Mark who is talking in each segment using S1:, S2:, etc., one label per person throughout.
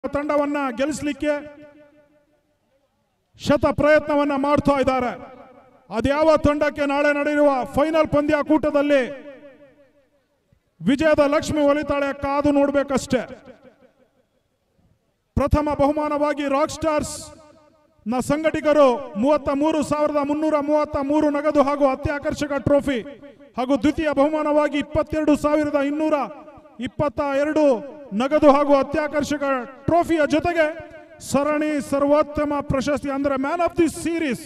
S1: ತಂಡವನ್ನ ಗೆಲ್ಲಿಸಲಿಕ್ಕೆ ಶತ ಪ್ರಯತ್ನವನ್ನ ಮಾಡ್ತಾ ಇದ್ದಾರೆ ಅದ್ಯಾವ ತಂಡಕ್ಕೆ ನಾಳೆ ನಡೆಯುವ ಫೈನಲ್ ಪಂದ್ಯ ಕೂಟದಲ್ಲಿ ವಿಜಯದ ಲಕ್ಷ್ಮಿ ಒಲಿತಾಳೆ ಕಾದು ನೋಡ್ಬೇಕಷ್ಟೇ ಪ್ರಥಮ ಬಹುಮಾನವಾಗಿ ರಾಕ್ ಸ್ಟಾರ್ಸ್ ನ ಸಂಘಟಕರು ಮೂವತ್ತ ಮೂರು ಸಾವಿರದ ಮುನ್ನೂರ ಮೂವತ್ತ ಮೂರು ನಗದು ಹಾಗೂ ಅತ್ಯಾಕರ್ಷಕ ಟ್ರೋಫಿ ಹಾಗೂ ದ್ವಿತೀಯ ಬಹುಮಾನವಾಗಿ ಇಪ್ಪತ್ತೆರಡು ಸಾವಿರದ ಇನ್ನೂರ ಇಪ್ಪತ್ತ ಎರಡು ನಗದು ಹಾಗೂ ಅತ್ಯಾಕರ್ಷಕ ಟ್ರೋಫಿಯ ಜೊತೆಗೆ ಸರಣಿ ಸರ್ವೋತ್ತಮ ಪ್ರಶಸ್ತಿ ಅಂದ್ರೆ ಮ್ಯಾನ್ ಆಫ್ ದಿ ಸೀರೀಸ್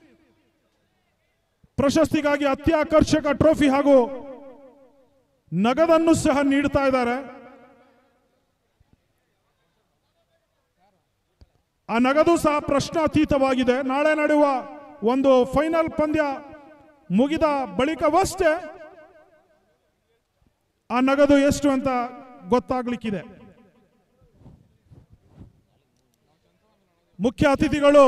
S1: ಪ್ರಶಸ್ತಿಗಾಗಿ ಅತ್ಯಾಕರ್ಷಕ ಟ್ರೋಫಿ ಹಾಗೂ ನಗದನ್ನು ಸಹ ನೀಡ್ತಾ ಇದ್ದಾರೆ ಆ ನಗದು ಸಹ ಪ್ರಶ್ನಾತೀತವಾಗಿದೆ ನಾಳೆ ನಡೆಯುವ ಒಂದು ಫೈನಲ್ ಪಂದ್ಯ ಮುಗಿದ ಬಳಿಕವಷ್ಟೇ ಆ ನಗದು ಎಷ್ಟು ಅಂತ ಗೊತ್ತಾಗ್ಲಿಕ್ಕಿದೆ ಮುಖ್ಯ ಅತಿಥಿಗಳು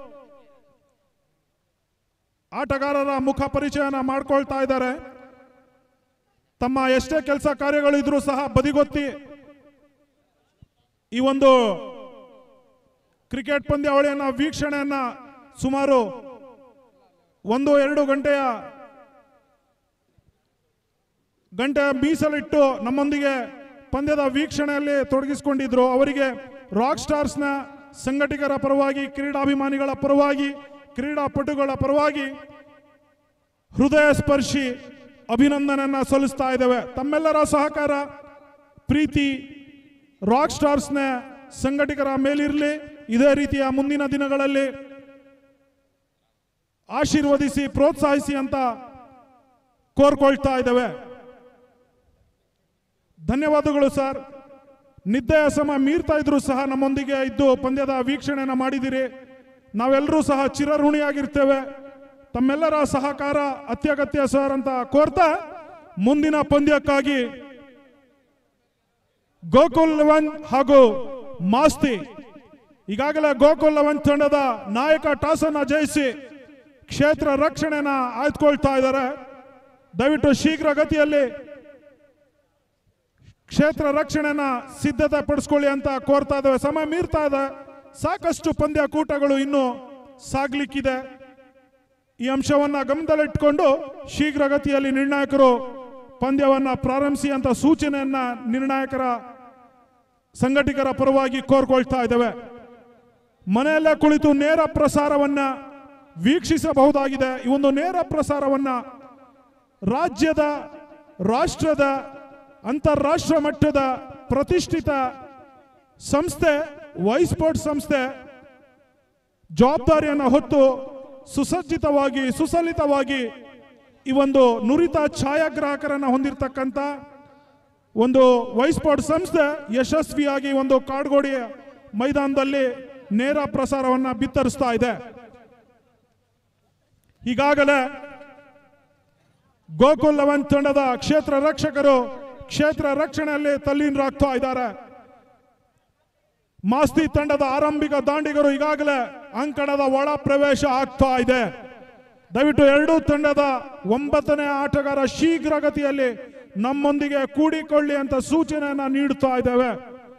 S1: ಆಟಗಾರರ ಮುಖ ಪರಿಚಯನ ಮಾಡ್ಕೊಳ್ತಾ ಇದ್ದಾರೆ ತಮ್ಮ ಎಷ್ಟೇ ಕೆಲಸ ಕಾರ್ಯಗಳು ಇದ್ರೂ ಸಹ ಬದಿಗೊತ್ತಿ ಈ ಒಂದು ಕ್ರಿಕೆಟ್ ಪಂದ್ಯಾವಳಿಯನ್ನ ವೀಕ್ಷಣೆಯನ್ನ ಸುಮಾರು ಒಂದು ಎರಡು ಗಂಟೆಯ ಗಂಟೆ ಮೀಸಲಿಟ್ಟು ನಮ್ಮೊಂದಿಗೆ ಪಂದ್ಯದ ವೀಕ್ಷಣೆಯಲ್ಲಿ ತೊಡಗಿಸಿಕೊಂಡಿದ್ರು ಅವರಿಗೆ ರಾಕ್ ಸ್ಟಾರ್ಸ್ನ ಸಂಘಟಕರ ಪರವಾಗಿ ಕ್ರೀಡಾಭಿಮಾನಿಗಳ ಪರವಾಗಿ ಕ್ರೀಡಾಪಟುಗಳ ಪರವಾಗಿ ಹೃದಯ ಸ್ಪರ್ಶಿ ಅಭಿನಂದನೆಯನ್ನ ಸಲ್ಲಿಸ್ತಾ ಇದ್ದೇವೆ ತಮ್ಮೆಲ್ಲರ ಸಹಕಾರ ಪ್ರೀತಿ ರಾಕ್ ಸ್ಟಾರ್ಸ್ನ ಸಂಘಟಕರ ಮೇಲಿರಲಿ ಇದೇ ರೀತಿಯ ಮುಂದಿನ ದಿನಗಳಲ್ಲಿ ಆಶೀರ್ವದಿಸಿ ಪ್ರೋತ್ಸಾಹಿಸಿ ಅಂತ ಕೋರ್ಕೊಳ್ತಾ ಇದ್ದೇವೆ ಧನ್ಯವಾದಗಳು ಸರ್ ನಿದ್ದೆಯ ಸಮ ಮೀರ್ತಾ ಇದ್ರು ಸಹ ನಮ್ಮೊಂದಿಗೆ ಇದ್ದು ಪಂದ್ಯದ ವೀಕ್ಷಣೆನ ಮಾಡಿದಿರಿ ನಾವೆಲ್ಲರೂ ಸಹ ಚಿರಋಣಿಯಾಗಿರ್ತೇವೆ ತಮ್ಮೆಲ್ಲರ ಸಹಕಾರ ಅತ್ಯಗತ್ಯ ಸರ್ ಅಂತ ಕೋರ್ತಾ ಮುಂದಿನ ಪಂದ್ಯಕ್ಕಾಗಿ ಗೋಕುಲ್ ಲೆವನ್ ಹಾಗೂ ಮಾಸ್ತಿ ಈಗಾಗಲೇ ಗೋಕುಲ್ ಲೆವನ್ ತಂಡದ ನಾಯಕ ಟಾಸ್ ಅನ್ನ ಜಯಿಸಿ ಕ್ಷೇತ್ರ ರಕ್ಷಣೆನ ಆಯ್ದುಕೊಳ್ತಾ ಇದ್ದಾರೆ ದಯವಿಟ್ಟು ಶೀಘ್ರಗತಿಯಲ್ಲಿ ಕ್ಷೇತ್ರ ರಕ್ಷಣೆನ ಸಿದ್ಧತೆ ಪಡಿಸ್ಕೊಳ್ಳಿ ಅಂತ ಕೋರ್ತಾ ಇದ್ದೇವೆ ಸಮಯ ಮೀರ್ತಾ ಇದೆ ಸಾಕಷ್ಟು ಪಂದ್ಯ ಕೂಟಗಳು ಇನ್ನು ಸಾಗ್ಲಿಕ್ಕಿದೆ ಈ ಅಂಶವನ್ನ ಗಮನದಲ್ಲಿಟ್ಕೊಂಡು ಶೀಘ್ರಗತಿಯಲ್ಲಿ ನಿರ್ಣಾಯಕರು ಪಂದ್ಯವನ್ನ ಪ್ರಾರಂಭಿಸಿ ಅಂತ ಸೂಚನೆಯನ್ನ ನಿರ್ಣಾಯಕರ ಸಂಘಟಕರ ಪರವಾಗಿ ಕೋರ್ಕೊಳ್ತಾ ಇದ್ದೇವೆ ಮನೆಯಲ್ಲೇ ಕುಳಿತು ನೇರ ಪ್ರಸಾರವನ್ನ ವೀಕ್ಷಿಸಬಹುದಾಗಿದೆ ಈ ಒಂದು ನೇರ ಪ್ರಸಾರವನ್ನ ರಾಜ್ಯದ ರಾಷ್ಟ್ರದ ಅಂತಾರಾಷ್ಟ್ರ ಮಟ್ಟದ ಪ್ರತಿಷ್ಠಿತ ಸಂಸ್ಥೆ ವೈಸ್ಪೋರ್ಟ್ ಸಂಸ್ಥೆ ಜವಾಬ್ದಾರಿಯನ್ನು ಹೊತ್ತು ಸುಸಜ್ಜಿತವಾಗಿ ಸುಸಲಿತವಾಗಿ ಈ ಒಂದು ನುರಿತ ಛಾಯಾಗ್ರಾಹಕರನ್ನ ಹೊಂದಿರತಕ್ಕಂಥ ಒಂದು ವೈಸ್ಪೋರ್ಟ್ ಸಂಸ್ಥೆ ಯಶಸ್ವಿಯಾಗಿ ಒಂದು ಕಾಡ್ಗೋಡಿ ಮೈದಾನದಲ್ಲಿ ನೇರ ಪ್ರಸಾರವನ್ನ ಬಿತ್ತರಿಸ್ತಾ ಇದೆ ಈಗಾಗಲೇ ಗೋಕುಲ್ ಲೆವನ್ ತಂಡದ ಕ್ಷೇತ್ರ ರಕ್ಷಕರು ಕ್ಷೇತ್ರ ರಕ್ಷಣೆಯಲ್ಲಿ ತಲ್ಲೀನರಾಗ್ತಾ ಇದ್ದಾರೆ ಮಾಸ್ತಿ ತಂಡದ ಆರಂಭಿಕ ದಾಂಡಿಗರು ಈಗಾಗಲೇ ಅಂಕಣದ ಒಳ ಪ್ರವೇಶ ಆಗ್ತಾ ಇದೆ ದಯವಿಟ್ಟು ಎರಡೂ ತಂಡದ ಒಂಬತ್ತನೇ ಆಟಗಾರ ಶೀಘ್ರಗತಿಯಲ್ಲಿ ನಮ್ಮೊಂದಿಗೆ ಕೂಡಿಕೊಳ್ಳಿ ಅಂತ ಸೂಚನೆಯನ್ನ ನೀಡುತ್ತಾ ಇದ್ದೇವೆ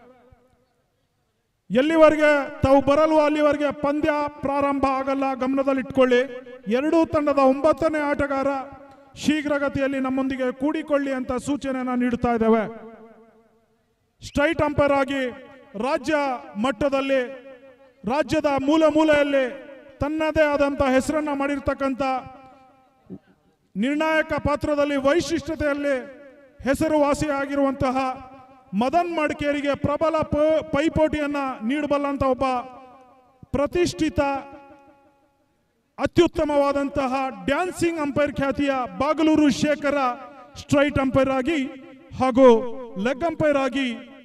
S1: ಎಲ್ಲಿವರೆಗೆ ತಾವು ಬರಲ್ವೋ ಅಲ್ಲಿವರೆಗೆ ಪಂದ್ಯ ಪ್ರಾರಂಭ ಆಗಲ್ಲ ಗಮನದಲ್ಲಿಟ್ಕೊಳ್ಳಿ ಎರಡೂ ತಂಡದ ಒಂಬತ್ತನೇ ಆಟಗಾರ ಶೀಘ್ರಗತಿಯಲ್ಲಿ ನಮ್ಮೊಂದಿಗೆ ಕೂಡಿಕೊಳ್ಳಿ ಅಂತ ಸೂಚನೆಯನ್ನ ನೀಡುತ್ತಾ ಇದ್ದೇವೆ ಸ್ಟ್ರೈಟ್ ಅಂಪೈರ್ ಆಗಿ ರಾಜ್ಯ ಮಟ್ಟದಲ್ಲಿ ರಾಜ್ಯದ ಮೂಲ ಮೂಲೆಯಲ್ಲಿ ತನ್ನದೇ ಆದಂತ ಹೆಸರನ್ನ ಮಾಡಿರ್ತಕ್ಕಂಥ ನಿರ್ಣಾಯಕ ಪಾತ್ರದಲ್ಲಿ ವೈಶಿಷ್ಟ್ಯತೆಯಲ್ಲಿ ಹೆಸರುವಾಸಿಯಾಗಿರುವಂತಹ ಮದನ್ ಮಡಿಕೇರಿಗೆ ಪ್ರಬಲ ಪ- ಪೈಪೋಟಿಯನ್ನ ನೀಡಬಲ್ಲಂತ ಒಬ್ಬ ಪ್ರತಿಷ್ಠಿತ ಅತ್ಯುತ್ತಮವಾದಂತಹ ಡ್ಯಾನ್ಸಿಂಗ್ ಅಂಪೈರ್ ಖ್ಯಾತಿಯ ಬಾಗಲೂರು ಶೇಖರ ಸ್ಟ್ರೈಟ್ ಅಂಪೈರ್ ಆಗಿ ಹಾಗೂ ಲೆಗ್ ಅಂಪೈರ್ ಆಗಿ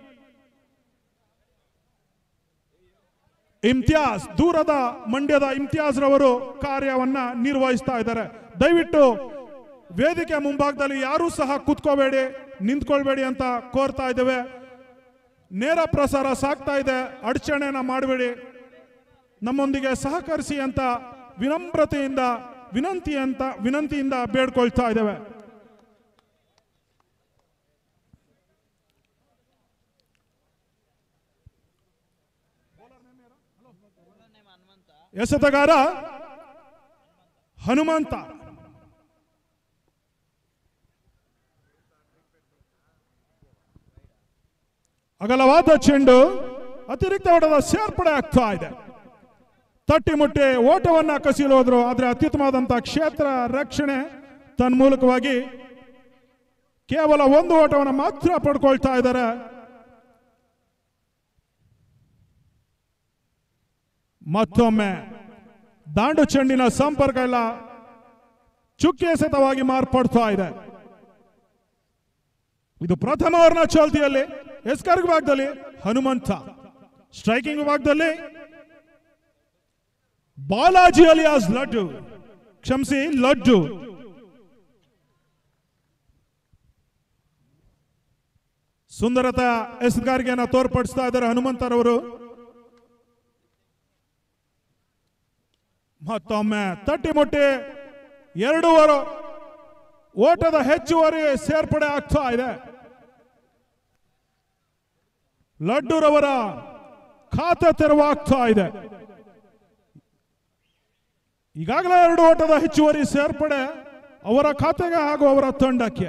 S1: ಇಮ್ತಿಯಾಜ್ ದೂರದ ಮಂಡ್ಯದ ಇಮ್ತಿಯಾಜ್ ರವರು ಕಾರ್ಯವನ್ನ ನಿರ್ವಹಿಸ್ತಾ ಇದ್ದಾರೆ ದಯವಿಟ್ಟು ವೇದಿಕೆ ಮುಂಭಾಗದಲ್ಲಿ ಯಾರೂ ಸಹ ಕೂತ್ಕೋಬೇಡಿ ನಿಂತ್ಕೊಳ್ಬೇಡಿ ಅಂತ ಕೋರ್ತಾ ಇದ್ದೇವೆ ನೇರ ಪ್ರಸಾರ ಸಾಗ್ತಾ ಇದೆ ಅಡಚಣೆನ ಮಾಡಬೇಡಿ ನಮ್ಮೊಂದಿಗೆ ಸಹಕರಿಸಿ ಅಂತ ವಿನಮ್ರತೆಯಿಂದ ವಿನಂತಿ ಅಂತ ವಿನಂತಿಯಿಂದ ಬೇಡ್ಕೊಳ್ತಾ ಇದ್ದೇವೆ ಎಸೆತಗಾರ ಹನುಮಂತ ಅಗಲವಾದ ಚೆಂಡು ಅತಿರಿಕ್ತ ಓಟದ ಸೇರ್ಪಡೆ ಆಗ್ತಾ ಇದೆ ತಟ್ಟಿ ಮುಟ್ಟಿ ಓಟವನ್ನ ಕಸಿಯಲು ಹೋದ್ರು ಆದ್ರೆ ಅತ್ಯುತ್ತಮವಾದಂತಹ ಕ್ಷೇತ್ರ ರಕ್ಷಣೆ ತನ್ಮೂಲಕವಾಗಿ ಕೇವಲ ಒಂದು ಓಟವನ್ನು ಮಾತ್ರ ಪಡ್ಕೊಳ್ತಾ ಇದ್ದಾರೆ ಮತ್ತೊಮ್ಮೆ ದಾಂಡು ಚೆಂಡಿನ ಸಂಪರ್ಕ ಎಲ್ಲ ಚುಕ್ಕೆ ಎಸೆತವಾಗಿ ಮಾರ್ಪಡ್ತಾ ಇದೆ ಇದು ಪ್ರಥಮ ಓವರ್ನ ಚಾಲ್ತಿಯಲ್ಲಿ ಎಸ್ಕರ್ ವಿಭಾಗದಲ್ಲಿ ಹನುಮಂತ ಸ್ಟ್ರೈಕಿಂಗ್ ವಿಭಾಗದಲ್ಲಿ ಬಾಲಾಜಿ ಅಲಿಯಾಸ್ ಲಡ್ಡು ಕ್ಷಮಿಸಿ ಲಡ್ಡು ಸುಂದರತ ಎಸೆಗಾರಿಕೆಯನ್ನು ತೋರ್ಪಡಿಸ್ತಾ ಇದ್ದಾರೆ ಹನುಮಂತರವರು ಮತ್ತೊಮ್ಮೆ ತಟ್ಟಿ ಮುಟ್ಟಿ ಎರಡೂವರು ಓಟದ ಹೆಚ್ಚುವರಿ ಸೇರ್ಪಡೆ ಆಗ್ತಾ ಇದೆ ಲಡ್ಡುರವರ ಖಾತೆ ತೆರವಾಗ್ತಾ ಇದೆ ಈಗಾಗಲೇ ಎರಡು ಓಟದ ಹೆಚ್ಚುವರಿ ಸೇರ್ಪಡೆ ಅವರ ಖಾತೆಗೆ ಹಾಗೂ ಅವರ ತಂಡಕ್ಕೆ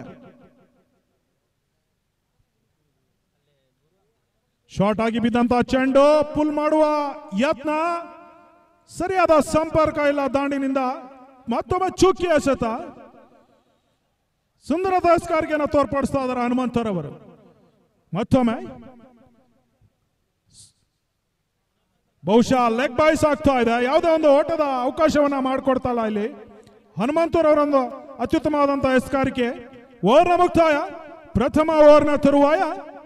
S1: ಶಾರ್ಟ್ ಆಗಿ ಬಿದ್ದಂತ ಚೆಂಡು ಪುಲ್ ಮಾಡುವ ಯತ್ನ ಸರಿಯಾದ ಸಂಪರ್ಕ ಇಲ್ಲ ದಾಂಡಿನಿಂದ ಮತ್ತೊಮ್ಮೆ ಚುಕ್ಕಿ ಎಸೆತ ಸುಂದರ ದಾಸ್ಕಾರಿಕೆಯನ್ನು ತೋರ್ಪಡಿಸ್ತಾ ಇದ್ದಾರೆ ಹನುಮಂತರವರು ಮತ್ತೊಮ್ಮೆ ಬಹುಶಃ ಲೆಗ್ ಬಾಯ್ಸ್ ಆಗ್ತಾ ಇದೆ ಯಾವುದೇ ಒಂದು ಓಟದ ಅವಕಾಶವನ್ನ ಮಾಡಿಕೊಡ್ತಾ ಇಲ್ಲ ಇಲ್ಲಿ ಹನುಮಂತರವರೊಂದು ಅತ್ಯುತ್ತಮವಾದಂತಹ ಎಸ್ಕಾರಿಕೆ ಓವರ್ನ ಮುಕ್ತಾಯ ಪ್ರಥಮ ಓವರ್ನ ತರುವಾಯ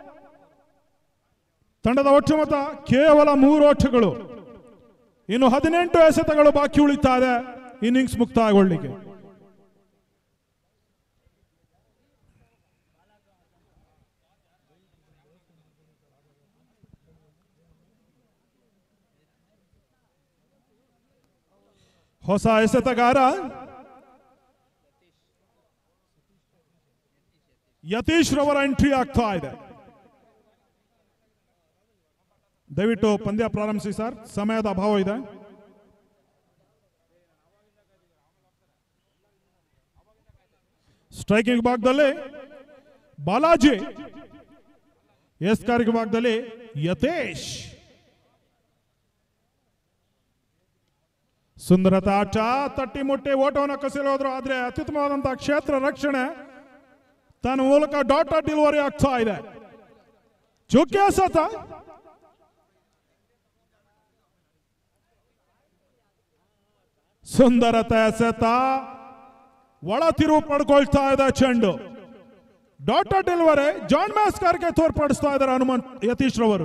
S1: ತಂಡದ ಒಟ್ಟು ಮೊತ್ತ ಕೇವಲ ಮೂರು ಓಟಗಳು ಇನ್ನು ಹದಿನೆಂಟು ಎಸೆತಗಳು ಬಾಕಿ ಉಳಿತಾ ಇದೆ ಇನ್ನಿಂಗ್ಸ್ ಮುಕ್ತಾಯಗೊಳ್ಳಿಕ್ಕೆ ಹೊಸ ಎಸೆತಗಾರ ಯತೀಶ್ ರವರ ಎಂಟ್ರಿ ಆಗ್ತಾ ಇದೆ ದಯವಿಟ್ಟು ಪಂದ್ಯ ಪ್ರಾರಂಭಿಸಿ ಸರ್ ಸಮಯದ ಅಭಾವ ಇದೆ ಸ್ಟ್ರೈಕಿಂಗ್ ವಿಭಾಗದಲ್ಲಿ ಬಾಲಾಜಿ ಎಸ್ಕಾರಿಕ್ ವಿಭಾಗದಲ್ಲಿ ಯತೇಶ್ ಸುಂದರತ ಆಟ ತಟ್ಟಿ ಮುಟ್ಟಿ ಓಟವನ್ನು ಕಸಿಲು ಹೋದ್ರು ಆದ್ರೆ ಅತ್ಯುತ್ತಮವಾದಂತಹ ಕ್ಷೇತ್ರ ರಕ್ಷಣೆ ತನ್ನ ಮೂಲಕ ಡಾಟಾ ಡೆಲಿವರಿ ಆಗ್ತಾ ಇದೆ ಚುಕ್ಕೆ ಸತ ಸುಂದರತೆ ಎಸೆತ ಒಳ ತಿರುವು ಪಡ್ಕೊಳ್ತಾ ಇದೆ ಚೆಂಡು ಡಾಟಾ ಡೆಲಿವರಿ ಜಾನ್ ಮ್ಯಾಸ್ಕರ್ಗೆ ತೋರ್ಪಡಿಸ್ತಾ ಇದ್ದಾರೆ ಹನುಮಂತ್ ಯತೀಶ್ ರವರು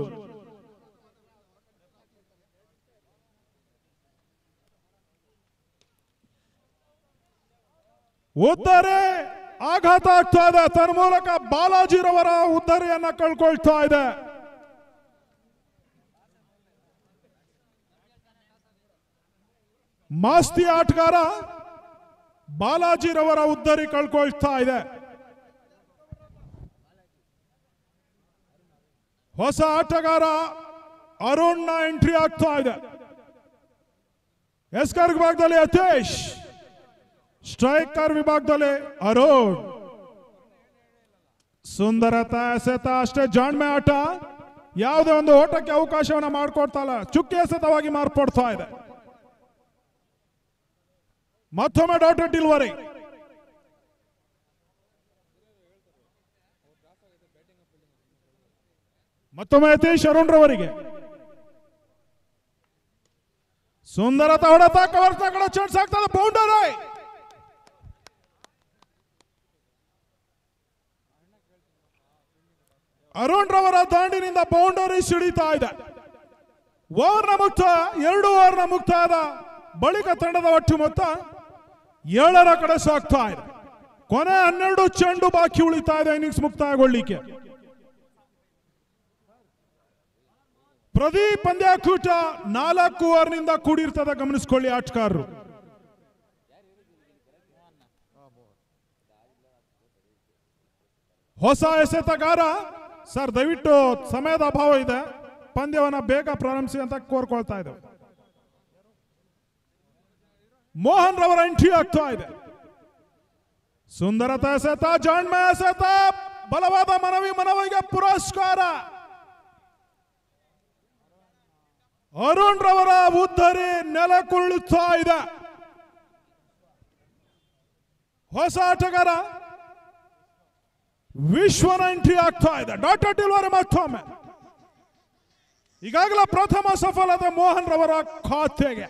S1: ಉದ್ದರೆ ಆಘಾತ ಆಗ್ತಾ ಇದೆ ತನ್ನ ಮೂಲಕ ಬಾಲಾಜಿರವರ ಉದ್ದರಿಯನ್ನ ಕಳ್ಕೊಳ್ತಾ ಇದೆ ಮಾಸ್ತಿ ಆಟಗಾರ ಬಾಲಾಜಿರವರ ಉದ್ದರಿ ಕಳ್ಕೊಳ್ತಾ ಇದೆ ಹೊಸ ಆಟಗಾರ ಅರುಣ್ನ ಎಂಟ್ರಿ ಆಗ್ತಾ ಇದೆ ಎಸ್ಕರ್ ವಿಭಾಗದಲ್ಲಿ ಯತೇಶ್ ಸ್ಟ್ರೈಕರ್ ವಿಭಾಗದಲ್ಲಿ ಅರುಣ್ ಸುಂದರತ ಎಸೆತ ಅಷ್ಟೇ ಜಾಣ್ಮೆ ಆಟ ಯಾವುದೇ ಒಂದು ಓಟಕ್ಕೆ ಅವಕಾಶವನ್ನ ಮಾಡಿಕೊಡ್ತಾ ಇಲ್ಲ ಚುಕ್ಕೆ ಎಸೆತವಾಗಿ ಮಾರ್ಪಡ್ತಾ ಇದೆ ಮತ್ತೊಮ್ಮೆ ಡಾಟರ್ ಡಿಲ್ವರಿ ಮತ್ತೊಮ್ಮೆ ಯತೀಶ್ ಅರುಣ್ ರವರಿಗೆ ಸುಂದರತ ಹೊಡೆತ ಕವರ್ ತಗೊಳ್ಳೋ ಚಾನ್ಸ್ ಆಗ್ತದೆ ಬೌಂಡರಿ ಅರುಣ್ ರವರ ದಾಂಡಿನಿಂದ ಬೌಂಡರಿ ಸಿಡಿತಾ ಇದೆ ಓವರ್ನ ಮುಕ್ತ ಎರಡು ಓವರ್ನ ಮುಕ್ತಾಯದ ಬಳಿಕ ತಂಡದ ಒಟ್ಟು ಮೊತ್ತ ಏಳರ ಕಡೆ ಸಾಗ್ತಾ ಇದೆ ಕೊನೆ ಹನ್ನೆರಡು ಚೆಂಡು ಬಾಕಿ ಉಳಿತಾ ಇದೆ ಇನ್ನಿಂಗ್ಸ್ ಮುಕ್ತಾಯಗೊಳ್ಳಿಕ್ಕೆ ಪ್ರತಿ ಪಂದ್ಯಾಕೂಟ ನಾಲ್ಕು ಓವರ್ನಿಂದ ಕೂಡಿರ್ತದೆ ಗಮನಿಸ್ಕೊಳ್ಳಿ ಆಟಗಾರರು ಹೊಸ ಎಸೆತಗಾರ ಸರ್ ದಯವಿಟ್ಟು ಸಮಯದ ಅಭಾವ ಇದೆ ಪಂದ್ಯವನ್ನ ಬೇಗ ಪ್ರಾರಂಭಿಸಿ ಅಂತ ಕೋರ್ಕೊಳ್ತಾ ಇದ್ದೇವೆ ಮೋಹನ್ ರವರ ಎಂಟ್ರಿ ಆಗ್ತಾ ಇದೆ ಸುಂದರತೆ ಎಸೆತ ಜಾಣ್ಮೆ ಎಸೆತ ಬಲವಾದ ಮನವಿ ಮನವಿಗೆ ಪುರಸ್ಕಾರ ಅರುಣ್ ರವರ ಉದ್ಧರಿ ನೆಲಕುಳ್ಳುತ್ತಾ ಇದೆ ಹೊಸ ಆಟಗಾರ ವಿಶ್ವನ ಎಂಟ್ರಿ ಆಗ್ತಾ ಇದೆ ಡಾಕ್ಟರ್ ಟಿಲ್ವರಿ ಮತ್ತೊಮ್ಮೆ ಈಗಾಗಲೇ ಪ್ರಥಮ ಸಫಲತೆ ಮೋಹನ್ ರವರ ಖಾತೆಗೆ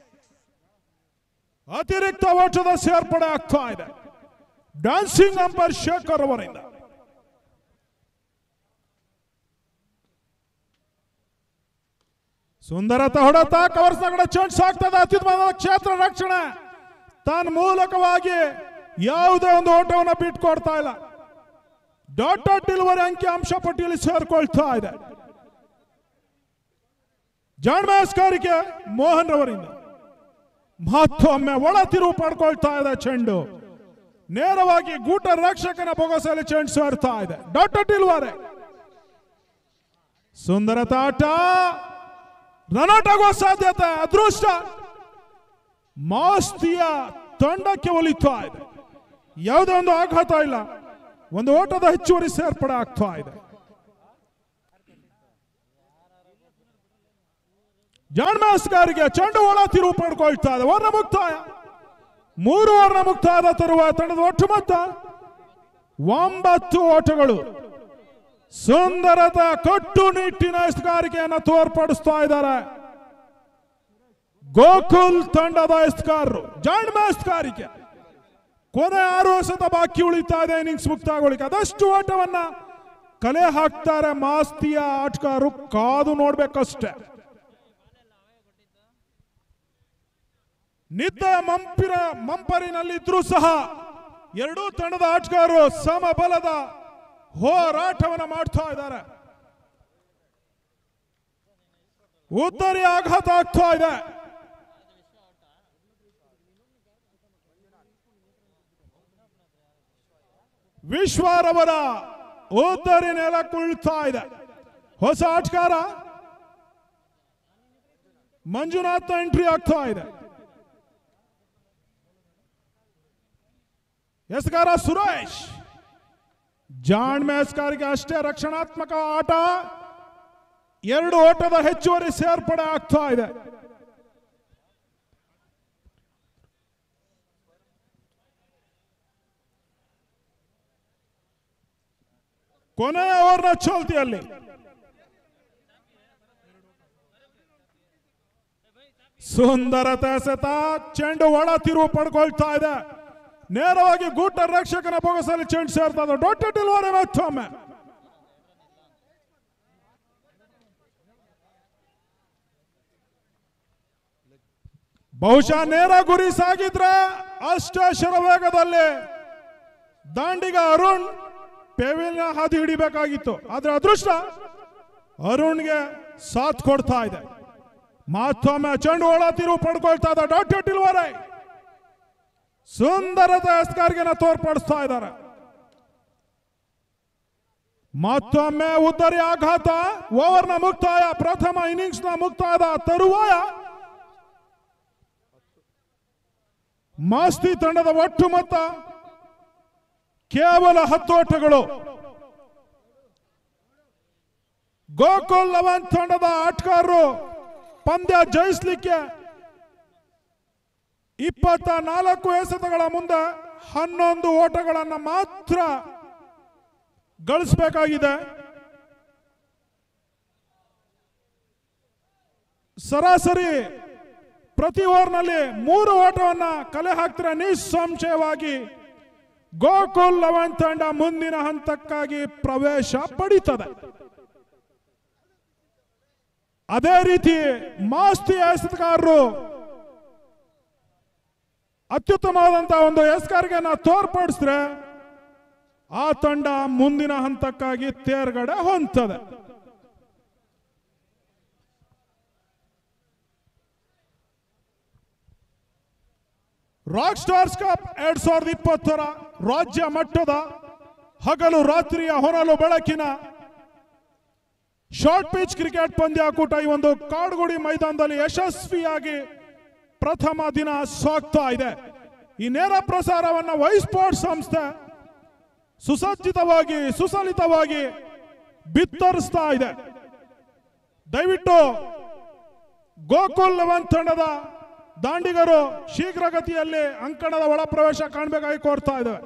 S1: ಅತಿರಿಕ್ತ ಓಟದ ಸೇರ್ಪಡೆ ಆಗ್ತಾ ಇದೆ ಡ್ಯಾನ್ಸಿಂಗ್ ಅಂಪೈರ್ ಶೇಖರ್ ಅವರಿಂದ ಸುಂದರತ ಹೊಡೆತ ಕವರ್ಸ್ ಕಡೆ ಚಾನ್ಸ್ ಆಗ್ತದೆ ಅತ್ಯುತ್ತಮವಾದ ಕ್ಷೇತ್ರ ರಕ್ಷಣೆ ತನ್ನ ಮೂಲಕವಾಗಿ ಯಾವುದೇ ಒಂದು ಓಟವನ್ನು ಬಿಟ್ಕೊಡ್ತಾ ಇಲ್ಲ ಡಾಟಾ ಡೆಲಿವರಿ ಅಂಕಿ ಅಂಶ ಪಟ್ಟಿಯಲ್ಲಿ ಸೇರ್ಕೊಳ್ತಾ ಇದೆ ಜಾಣ್ಮಾಸ್ಕಾರಿಕೆ ಮೋಹನ್ ರವರಿಂದ ಮತ್ತೊಮ್ಮೆ ಒಳ ತಿರುವು ಪಡ್ಕೊಳ್ತಾ ಇದೆ ಚೆಂಡು ನೇರವಾಗಿ ಗೂಟ ರಕ್ಷಕನ ಬೊಗಸಲ್ಲಿ ಚೆಂಡು ಸೇರ್ತಾ ಇದೆ ಡಾಟಾ ಟಿಲ್ವಾರೆ ಸುಂದರತ ಆಟ ರನೌಟ್ ಆಗುವ ಸಾಧ್ಯತೆ ಅದೃಷ್ಟ ಮಾಸ್ತಿಯ ತಂಡಕ್ಕೆ ಒಲಿತಾ ಇದೆ ಯಾವುದೇ ಒಂದು ಆಘಾತ ಇಲ್ಲ ಒಂದು ಓಟದ ಹೆಚ್ಚುವರಿ ಸೇರ್ಪಡೆ ಆಗ್ತಾ ಇದೆ ಜಾಣ್ಮಾಸ್ಗಾರಿಗೆ ಚೆಂಡು ಒಳ ತಿರುವು ಪಡ್ಕೊಳ್ತಾ ಇದೆ ವರ್ಣ ಮುಕ್ತಾಯ ಮೂರು ವರ್ಣ ಮುಕ್ತಾಯದ ತರುವ ತಂಡದ ಒಟ್ಟು ಮೊತ್ತ ಒಂಬತ್ತು ಓಟಗಳು ಸುಂದರದ ಕಟ್ಟುನಿಟ್ಟಿನ ಎಸ್ಗಾರಿಕೆಯನ್ನು ತೋರ್ಪಡಿಸ್ತಾ ಇದ್ದಾರೆ ಗೋಕುಲ್ ತಂಡದ ಎಸ್ಕಾರರು ಜಾಣ್ಮೆ ಎಸ್ಕಾರಿಕೆ ಕೊನೆ ಆರು ಎಸೆತ ಬಾಕಿ ಉಳಿತಾ ಇದೆ ಇನ್ನಿಂಗ್ಸ್ ಮುಕ್ತಾಯಗೊಳಿಕೆ ಅದಷ್ಟು ಓಟವನ್ನ ಕಲೆ ಹಾಕ್ತಾರೆ ಮಾಸ್ತಿಯ ಆಟಗಾರರು ಕಾದು ನೋಡ್ಬೇಕಷ್ಟೇ ನಿದ್ದ ಮಂಪಿರ ಮಂಪರಿನಲ್ಲಿದ್ರೂ ಸಹ ಎರಡೂ ತಂಡದ ಆಟಗಾರರು ಸಮಬಲದ ಹೋರಾಟವನ್ನು ಮಾಡ್ತಾ ಇದ್ದಾರೆ ಉತ್ತರಿ ಆಘಾತ ಆಗ್ತಾ ಇದೆ ವಿಶ್ವರವರ ಉತ್ತರಿ ನೆಲಕ್ಕುಳ್ತಾ ಇದೆ ಹೊಸ ಆಟಗಾರ ಮಂಜುನಾಥ್ ಎಂಟ್ರಿ ಆಗ್ತಾ ಇದೆ ಎಸ್ಗಾರ ಸುರೇಶ್ ಜಾನ್ ಮೇಸ್ಕಾರ್ಗೆ ಅಷ್ಟೇ ರಕ್ಷಣಾತ್ಮಕ ಆಟ ಎರಡು ಓಟದ ಹೆಚ್ಚುವರಿ ಸೇರ್ಪಡೆ ಆಗ್ತಾ ಇದೆ ಕೊನೆಯ ಓವರ್ನ ಚೋಲ್ತಿಯಲ್ಲಿ ಸುಂದರತೆ ಸೆತ ಚೆಂಡು ಒಳ ತಿರುವು ಪಡ್ಕೊಳ್ತಾ ಇದೆ ನೇರವಾಗಿ ಗೂಟ ರಕ್ಷಕನ ಬೊಗಸಲ್ಲಿ ಚೆಂಡು ಸೇರ್ತಾ ಇದೆ ಡೊಟ್ಟ ಡಿಲ್ವರಿ ಮತ್ತೊಮ್ಮೆ ಬಹುಶಃ ನೇರ ಗುರಿ ಸಾಗಿದ್ರೆ ಅಷ್ಟೇ ಶರವೇಗದಲ್ಲಿ ದಾಂಡಿಗ ಅರುಣ್ ಪೆವಿಲ್ನ ಹಾದಿ ಹಿಡಿಬೇಕಾಗಿತ್ತು ಆದ್ರೆ ಅದೃಷ್ಟ ಅರುಣ್ಗೆ ಸಾಥ್ ಕೊಡ್ತಾ ಇದೆ ಮತ್ತೊಮ್ಮೆ ಚೆಂಡು ಒಳ ತಿರುವು ಪಡ್ಕೊಳ್ತಾ ಇದೆ ಡಾಕ್ಟರ್ ಟಿಲ್ವರೈ ಸುಂದರದ ಎಸ್ಕಾರ್ಗೆನ ತೋರ್ಪಡಿಸ್ತಾ ಇದ್ದಾರೆ ಮತ್ತೊಮ್ಮೆ ಉದ್ದರಿ ಆಘಾತ ಓವರ್ನ ಮುಕ್ತಾಯ ಪ್ರಥಮ ಇನ್ನಿಂಗ್ಸ್ ನ ಮುಕ್ತಾಯದ ತರುವಾಯ ಮಾಸ್ತಿ ತಂಡದ ಒಟ್ಟು ಮೊತ್ತ ಕೇವಲ ಹತ್ತು ಓಟಗಳು ಗೋಕುಲ್ ಲೆವೆನ್ ತಂಡದ ಆಟಗಾರರು ಪಂದ್ಯ ಜಯಿಸಲಿಕ್ಕೆ ಇಪ್ಪತ್ತ ನಾಲ್ಕು ಎಸೆತಗಳ ಮುಂದೆ ಹನ್ನೊಂದು ಓಟಗಳನ್ನು ಮಾತ್ರ ಗಳಿಸಬೇಕಾಗಿದೆ ಸರಾಸರಿ ಪ್ರತಿ ಓವರ್ನಲ್ಲಿ ಮೂರು ಓಟವನ್ನ ಕಲೆ ಹಾಕ್ತಾರೆ ನಿಸ್ಸಂಶಯವಾಗಿ ಗೋಕುಲ್ ಲೆವೆನ್ ತಂಡ ಮುಂದಿನ ಹಂತಕ್ಕಾಗಿ ಪ್ರವೇಶ ಪಡೀತದೆ ಅದೇ ರೀತಿ ಮಾಸ್ತಿ ಎಸೆತಗಾರರು ಅತ್ಯುತ್ತಮವಾದಂತಹ ಒಂದು ಎಸ್ಕಾರ್ಗೆನ ತೋರ್ಪಡಿಸಿದ್ರೆ ಆ ತಂಡ ಮುಂದಿನ ಹಂತಕ್ಕಾಗಿ ತೇರ್ಗಡೆ ಹೊಂದ್ತದೆ ರಾಕ್ ಸ್ಟಾರ್ಸ್ ಕಪ್ ಎರಡ್ ಸಾವಿರದ ಇಪ್ಪತ್ತರ ರಾಜ್ಯ ಮಟ್ಟದ ಹಗಲು ರಾತ್ರಿಯ ಹೊರಲು ಬೆಳಕಿನ ಶಾರ್ಟ್ ಪಿಚ್ ಕ್ರಿಕೆಟ್ ಪಂದ್ಯಾಕೂಟ ಈ ಒಂದು ಕಾಡುಗುಡಿ ಮೈದಾನದಲ್ಲಿ ಯಶಸ್ವಿಯಾಗಿ ಪ್ರಥಮ ದಿನ ಸಾಗ್ತಾ ಇದೆ ಈ ನೇರ ಪ್ರಸಾರವನ್ನ ವೈ ಸ್ಪೋರ್ಟ್ಸ್ ಸಂಸ್ಥೆ ಸುಸಜ್ಜಿತವಾಗಿ ಸುಸಲಿತವಾಗಿ ಬಿತ್ತರಿಸ್ತಾ ಇದೆ ದಯವಿಟ್ಟು ಗೋಕುಲ್ ಲೆವೆನ್ ತಂಡದ ದಾಂಡಿಗರು ಶೀಘ್ರಗತಿಯಲ್ಲಿ ಅಂಕಣದ ಒಳ ಪ್ರವೇಶ ಕಾಣಬೇಕಾಗಿ ಕೋರ್ತಾ ಇದ್ದೇವೆ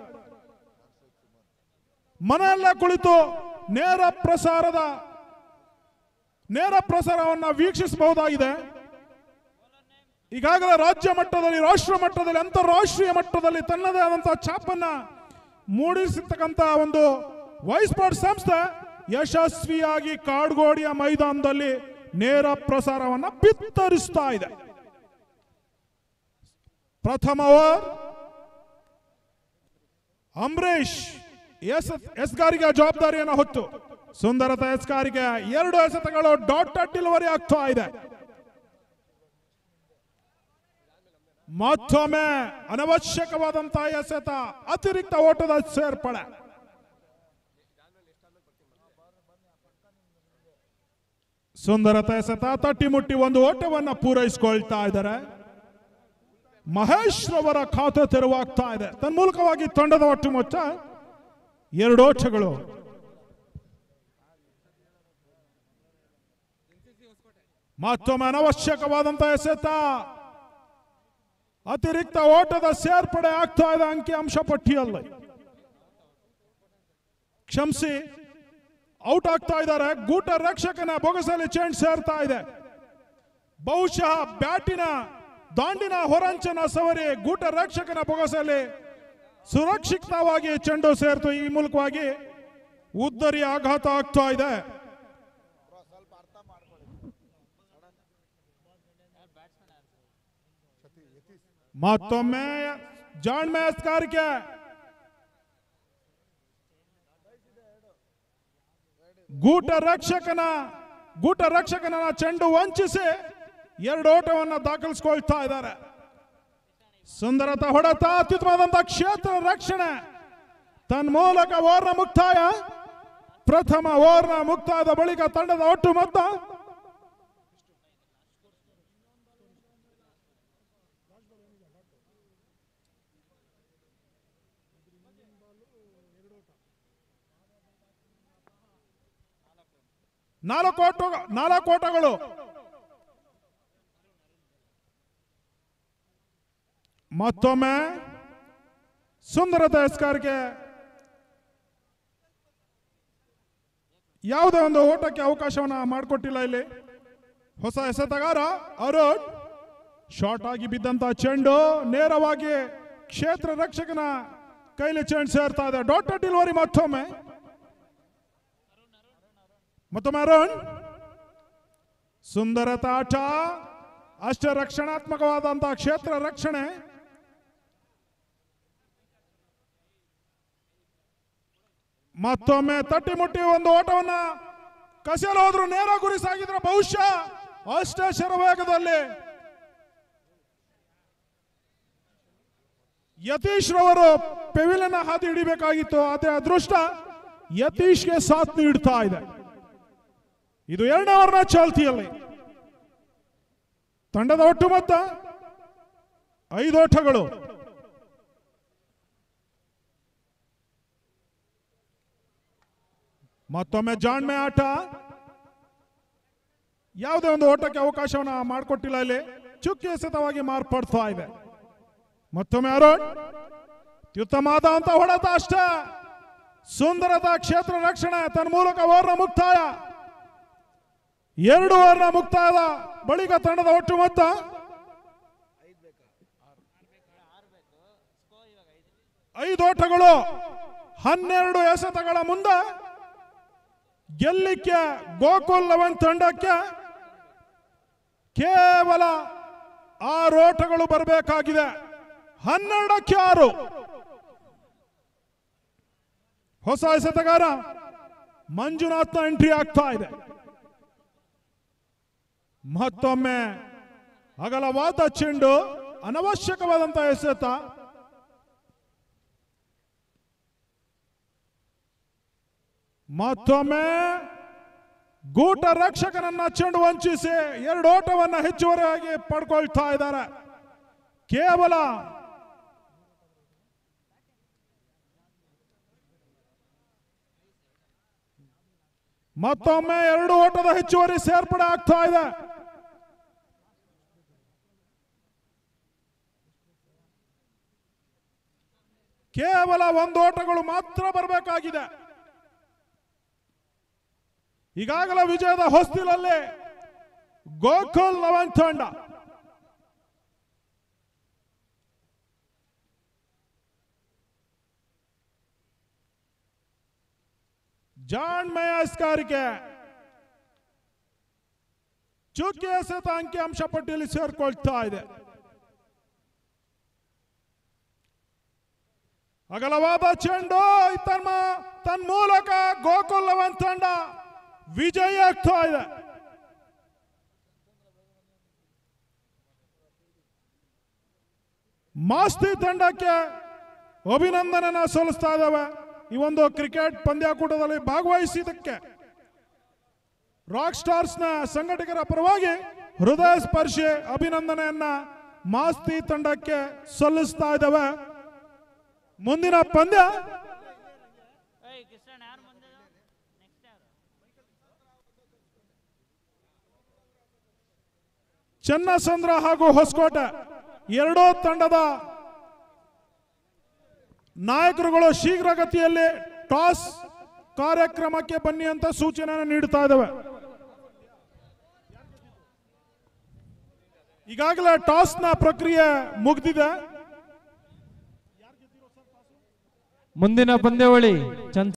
S1: ಮನೆಯಲ್ಲೇ ಕುಳಿತು ನೇರ ಪ್ರಸಾರದ ನೇರ ಪ್ರಸಾರವನ್ನು ವೀಕ್ಷಿಸಬಹುದಾಗಿದೆ ಈಗಾಗಲೇ ರಾಜ್ಯ ಮಟ್ಟದಲ್ಲಿ ರಾಷ್ಟ್ರ ಮಟ್ಟದಲ್ಲಿ ಅಂತಾರಾಷ್ಟ್ರೀಯ ಮಟ್ಟದಲ್ಲಿ ತನ್ನದೇ ಆದಂತಹ ಛಾಪನ್ನ ಮೂಡಿಸಿರ್ತಕ್ಕಂಥ ಒಂದು ವೈಸ್ಪೋರ್ಟ್ ಸಂಸ್ಥೆ ಯಶಸ್ವಿಯಾಗಿ ಕಾಡ್ಗೋಡಿಯ ಮೈದಾನದಲ್ಲಿ ನೇರ ಪ್ರಸಾರವನ್ನ ಬಿತ್ತರಿಸ್ತಾ ಇದೆ ಪ್ರಥಮ ಓವರ್ ಅಂಬರೀಶ್ ಎಸ್ ಎಸ್ಗಾರಿಗೆ ಜವಾಬ್ದಾರಿಯನ್ನು ಹೊತ್ತು ಸುಂದರತ ಎಸ್ಗಾರಿಗೆ ಎರಡು ಎಸೆತಗಳು ಡಾಟ್ ಡೆಲಿವರಿ ಆಗ್ತಾ ಇದೆ ಮತ್ತೊಮ್ಮೆ ಅನವಶ್ಯಕವಾದಂತಹ ಎಸೆತ ಅತಿರಿಕ್ತ ಓಟದ ಸೇರ್ಪಡೆ ಸುಂದರತ ಎಸೆತ ತಟ್ಟಿ ಮುಟ್ಟಿ ಒಂದು ಓಟವನ್ನ ಪೂರೈಸಿಕೊಳ್ತಾ ಇದ್ದಾರೆ ಮಹೇಶ್ ರವರ ಖಾತೆ ತೆರವಾಗ್ತಾ ಇದೆ ತನ್ಮೂಲಕವಾಗಿ ತಂಡದ ಒಟ್ಟು ಮೊತ್ತ ಎರಡು ಓಟಗಳು ಮತ್ತೊಮ್ಮೆ ಅನವಶ್ಯಕವಾದಂತಹ ಎಸೆತ ಅತಿರಿಕ್ತ ಓಟದ ಸೇರ್ಪಡೆ ಆಗ್ತಾ ಇದೆ ಅಂಕಿ ಅಂಶ ಪಟ್ಟಿಯಲ್ಲಿ ಕ್ಷಮಿಸಿ ಔಟ್ ಆಗ್ತಾ ಇದ್ದಾರೆ ಗೂಟ ರಕ್ಷಕನ ಬೊಗಸಲ್ಲಿ ಚೆಂಡ್ ಸೇರ್ತಾ ಇದೆ ಬಹುಶಃ ಬ್ಯಾಟಿನ ದಾಂಡಿನ ಹೊರಂಚನ ಸವರಿ ಗೂಟ ರಕ್ಷಕನ ಬೊಗಸಲ್ಲಿ ಸುರಕ್ಷಿತವಾಗಿ ಚೆಂಡು ಸೇರ್ತು ಈ ಮೂಲಕವಾಗಿ ಉದ್ದರಿ ಆಘಾತ ಆಗ್ತಾ ಇದೆ ಮತ್ತೊಮ್ಮೆ ಜಾನ್ ಮೇಸ್ಕಾರಿಕೆ ಗೂಟ ರಕ್ಷಕನ ಗೂಟ ರಕ್ಷಕನ ಚೆಂಡು ವಂಚಿಸಿ ಎರಡು ಓಟವನ್ನು ದಾಖಲಿಸಿಕೊಳ್ತಾ ಇದ್ದಾರೆ ಸುಂದರತ ಹೊಡೆತ ಅತ್ಯುತ್ತಮವಾದಂತಹ ಕ್ಷೇತ್ರ ರಕ್ಷಣೆ ತನ್ಮೂಲಕ ಓರ್ನ ಮುಕ್ತಾಯ ಪ್ರಥಮ ಓರ್ನ ಮುಕ್ತಾಯದ ಬಳಿಕ ತಂಡದ ಒಟ್ಟು ಮೊತ್ತ ನಾಲ್ಕು ಓಟ ನಾಲ್ಕು ಓಟಗಳು ಮತ್ತೊಮ್ಮೆ ಸುಂದರತ ಎಸ್ಕಾರ್ಗೆ ಯಾವುದೇ ಒಂದು ಓಟಕ್ಕೆ ಅವಕಾಶವನ್ನ ಮಾಡಿಕೊಟ್ಟಿಲ್ಲ ಇಲ್ಲಿ ಹೊಸ ಎಸೆತಗಾರ ಅರುಣ್ ಶಾರ್ಟ್ ಆಗಿ ಬಿದ್ದಂತ ಚೆಂಡು ನೇರವಾಗಿ ಕ್ಷೇತ್ರ ರಕ್ಷಕನ ಕೈಲಿ ಚೆಂಡು ಸೇರ್ತಾ ಇದೆ ಡಾಟ್ ಡೆಲಿವರಿ ಮತ್ತೊಮ್ಮೆ ಮತ್ತೊಮ್ಮೆ ಅರುಣ್ ಸುಂದರತ ಆಟ ಅಷ್ಟೇ ರಕ್ಷಣಾತ್ಮಕವಾದಂತಹ ಕ್ಷೇತ್ರ ರಕ್ಷಣೆ ಮತ್ತೊಮ್ಮೆ ತಟ್ಟಿ ಮುಟ್ಟಿ ಒಂದು ಓಟವನ್ನ ಕಸಿಯಲು ಹೋದ್ರು ನೇರ ಗುರಿ ಸಾಗಿದ್ರೆ ಬಹುಶಃ ಅಷ್ಟೇ ಶರವೇಗದಲ್ಲಿ ಯತೀಶ್ ರವರು ಪೆವಿಲನ್ನ ಹಾದಿ ಹಿಡಿಬೇಕಾಗಿತ್ತು ಆದ್ರೆ ಅದೃಷ್ಟ ಯತೀಶ್ಗೆ ಸಾಥ್ ನೀಡ್ತಾ ಇದೆ ಇದು ಎರಡನೇ ಓವರ್ನ ಚಾಲ್ತಿಯಲ್ಲಿ ತಂಡದ ಒಟ್ಟು ಮೊತ್ತ ಐದು ಓಟಗಳು ಮತ್ತೊಮ್ಮೆ ಜಾಣ್ಮೆ ಆಟ ಯಾವುದೇ ಒಂದು ಓಟಕ್ಕೆ ಅವಕಾಶವನ್ನ ಮಾಡಿಕೊಟ್ಟಿಲ್ಲ ಇಲ್ಲಿ ಚುಕ್ಕಿ ಎಸೆತವಾಗಿ ಮಾರ್ಪಡ್ತಾ ಇದೆ ಮತ್ತೊಮ್ಮೆ ಅರುಣ್ ಅತ್ಯುತ್ತಮವಾದ ಅಂತ ಹೊಡೆತ ಅಷ್ಟೇ ಸುಂದರದ ಕ್ಷೇತ್ರ ರಕ್ಷಣೆ ತನ್ನ ಮೂಲಕ ಓರ್ನ ಮುಕ್ತಾಯ ಎರಡು ಓವರ್ನ ಮುಕ್ತಾಯದ ಬಳಿಕ ತಂಡದ ಒಟ್ಟು ಮೊತ್ತ ಐದು ಓಟಗಳು ಹನ್ನೆರಡು ಎಸೆತಗಳ ಮುಂದೆ ಗೆಲ್ಲಿಕ್ಕೆ ಗೋಕುಲ್ ಲೆವೆನ್ ತಂಡಕ್ಕೆ ಕೇವಲ ಆರು ಓಟಗಳು ಬರಬೇಕಾಗಿದೆ ಹನ್ನೆರಡಕ್ಕೆ ಆರು ಹೊಸ ಎಸೆತಗಾರ ಮಂಜುನಾಥ್ನ ಎಂಟ್ರಿ ಆಗ್ತಾ ಇದೆ ಮತ್ತೊಮ್ಮೆ ಅಗಲವಾದ ಚೆಂಡು ಅನವಶ್ಯಕವಾದಂತಹ ಎಸೆತ ಮತ್ತೊಮ್ಮೆ ಗೂಟ ರಕ್ಷಕನನ್ನ ಚೆಂಡು ವಂಚಿಸಿ ಎರಡು ಓಟವನ್ನ ಹೆಚ್ಚುವರಿಯಾಗಿ ಪಡ್ಕೊಳ್ತಾ ಇದ್ದಾರೆ ಕೇವಲ ಮತ್ತೊಮ್ಮೆ ಎರಡು ಓಟದ ಹೆಚ್ಚುವರಿ ಸೇರ್ಪಡೆ ಆಗ್ತಾ ಇದೆ ಕೇವಲ ಒಂದು ಓಟಗಳು ಮಾತ್ರ ಬರಬೇಕಾಗಿದೆ ಈಗಾಗಲೇ ವಿಜಯದ ಹೊಸ್ತಿಲಲ್ಲಿ ಗೋಕುಲ್ ನವನ್ ತಂಡ ಜಾನ್ ಮಯಾಸ್ಕಾರಿಕೆ ಚುಕ್ಕಿ ಎಸೆತ ಅಂಕಿ ಅಂಶ ಪಟ್ಟಿಯಲ್ಲಿ ಸೇರ್ಕೊಳ್ತಾ ಇದೆ ಅಗಲವಾದ ಚೆಂಡು ತನ್ನ ತನ್ನ ಮೂಲಕ ಗೋಕುಲ್ ನವನ್ ತಂಡ ವಿಜಯ ಆಗ್ತಾ ಇದೆ ಮಾಸ್ತಿ ತಂಡಕ್ಕೆ ಅಭಿನಂದನೆನ ಸಲ್ಲಿಸ್ತಾ ಇದ್ದಾವೆ ಈ ಒಂದು ಕ್ರಿಕೆಟ್ ಪಂದ್ಯಾಕೂಟದಲ್ಲಿ ಭಾಗವಹಿಸಿದ್ದಕ್ಕೆ ರಾಕ್ ಸ್ಟಾರ್ಸ್ನ ಸಂಘಟಕರ ಪರವಾಗಿ ಹೃದಯ ಸ್ಪರ್ಶಿ ಅಭಿನಂದನೆಯನ್ನ ಮಾಸ್ತಿ ತಂಡಕ್ಕೆ ಸಲ್ಲಿಸ್ತಾ ಇದ್ದಾವೆ ಮುಂದಿನ ಪಂದ್ಯ
S2: ಏಯ್ ಕಿಶನ್ ಯಾರು ಮುಂದೆ ನೆಕ್ಸ್ಟ್ ಯಾರು
S1: ಚನ್ನಸಂದ್ರ ಹಾಗೂ ಹೊಸಕೋಟೆ ಎರಡೂ ತಂಡದ ನಾಯಕರುಗಳು ಶೀಘ್ರಗತಿಯಲ್ಲಿ ಟಾಸ್ ಕಾರ್ಯಕ್ರಮಕ್ಕೆ ಬನ್ನಿ ಅಂತ ಸೂಚನೆಯನ್ನು ನೀಡುತ್ತಾ ಇದ್ದಾವೆ ಈಗಾಗಲೇ ಟಾಸ್ನ ಪ್ರಕ್ರಿಯೆ ಮುಗಿದಿದೆ
S3: ಮುಂದಿನ ಪಂದ್ಯಾವಳಿ ಚಂದ್